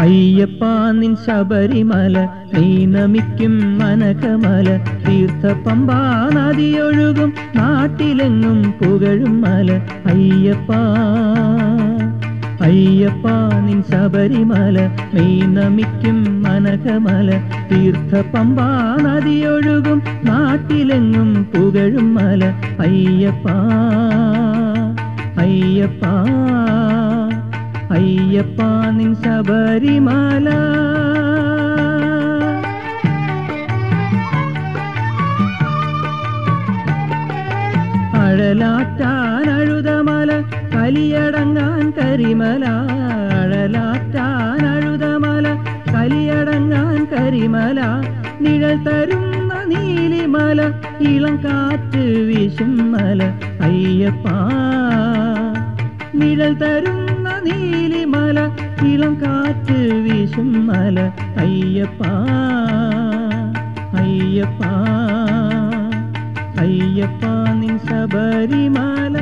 അയ്യപ്പ നിൻ ശബരിമല നീ നമിക്കും മനകമല തീർത്ഥ പമ്പാ നദിയൊഴുകും നാട്ടിലെങ്ങും പുകഴും മല അയ്യപ്പ അയ്യപ്പ നിൻ ശബരിമല നീ നമിക്കും മനകമല തീർത്ഥ പമ്പാ നദിയൊഴുകും നാട്ടിലെങ്ങും പുകഴും മല അയ്യപ്പ അയ്യപ്പ അയ്യപ്പ നിൻ ശബരിമല അഴലാറ്റാൻ അഴുതമല കലിയടങ്ങാൻ കരിമല അഴലാറ്റാൻ അഴുതമല കലിയടങ്ങാൻ കരിമല നിഴൽ തരുന്ന നീലിമല ഇളം കാറ്റ് വീശും മല അയ്യപ്പ നിഴൽ തരുന്ന നീലിമല ഇളം കാറ്റ് വീശും മല അയ്യപ്പ അയ്യപ്പ അയ്യപ്പ നിൻ ശബരിമല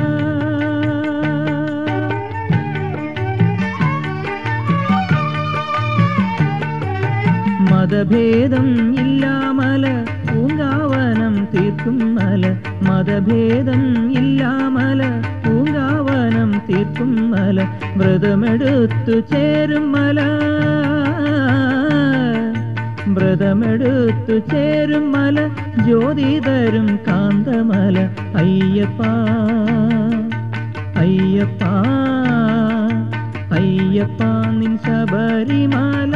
മതഭേദം ഇല്ലാമല പൂങ്കാവനം തീർക്കും മല മതഭേദം ഇല്ലാമല പൂങ്കാവനം തീർക്കും മല വ്രതമെടുത്തു ചേരും മല വ്രതമെടുത്തു ചേരും മല ജ്യോതി തരും കാന്തമല അയ്യപ്പ അയ്യപ്പ അയ്യപ്പ നിൻ ശബരിമല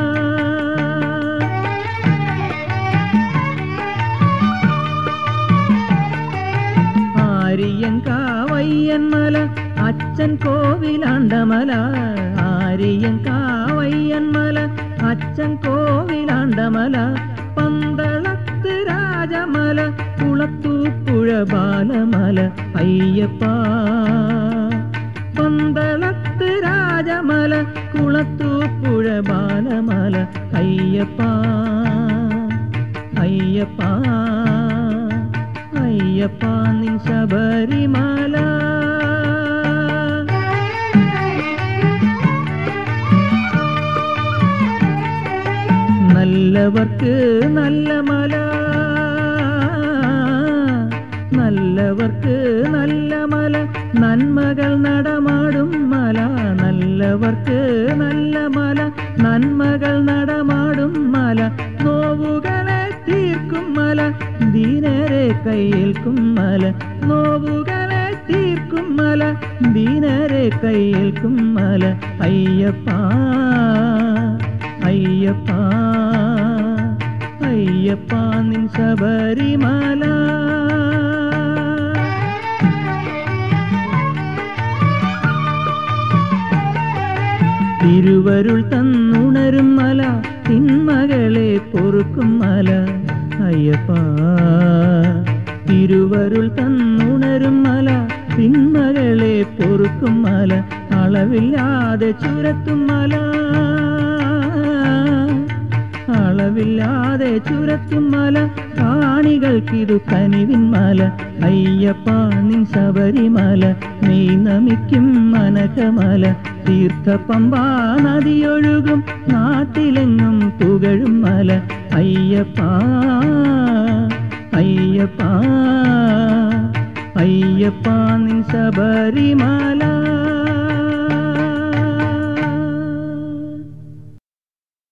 ആര്യങ്കാവയ്യന്മല അച്ഛൻ കോവിലാണ്ടമല ആര്യങ്കാവയ്യന്മല അച്ഛൻ കോവിലാണ്ടമല പന്തളത്ത് രാജമല കുളത്തൂപ്പുഴ ബാലമല അയ്യപ്പ പന്തളത്ത് രാജമല കുളത്തൂപ്പുഴ ബാലമല അയ്യപ്പ അയ്യപ്പ അയ്യപ്പ നിൻ ശബരിമല നല്ലവർക്ക് നല്ല മല നല്ലവർക്ക് നല്ല മല നന്മകൾ നടമാടും മല നല്ലവർക്ക് നല്ല മല നന്മകൾ നടമാടും മല നോവുകളെ തീർക്കും മല ദീനരെ കയ്യേൽക്കും മല നോവുകളെ തീർക്കും മല ദീനരെ കയ്യേൽക്കും മല അയ്യപ്പ അയ്യപ്പ അയ്യപ്പ നിൻ ശബരിമല തിരുവരുൾ തന്നുണരും മല തിന്മകളെ പൊറുക്കും മല അയ്യപ്പ തിരുവരുൾ തന്നുണരും മല തിന്മകളെ പൊറുക്കും മല അളവില്ലാതെ ചുരത്തും മല അളവില്ലാതെ ചുരത്തും മല കാണികൾക്കിതു കനിവിൻ മല അയ്യപ്പ നിൻ ശബരിമല നീ നമിക്കും മനകമല തീർത്ഥ പമ്പാ നദിയൊഴുകും നാട്ടിലെങ്ങും പുകഴും മല അയ്യപ്പ അയ്യപ്പ അയ്യപ്പ നിൻ ശബരിമല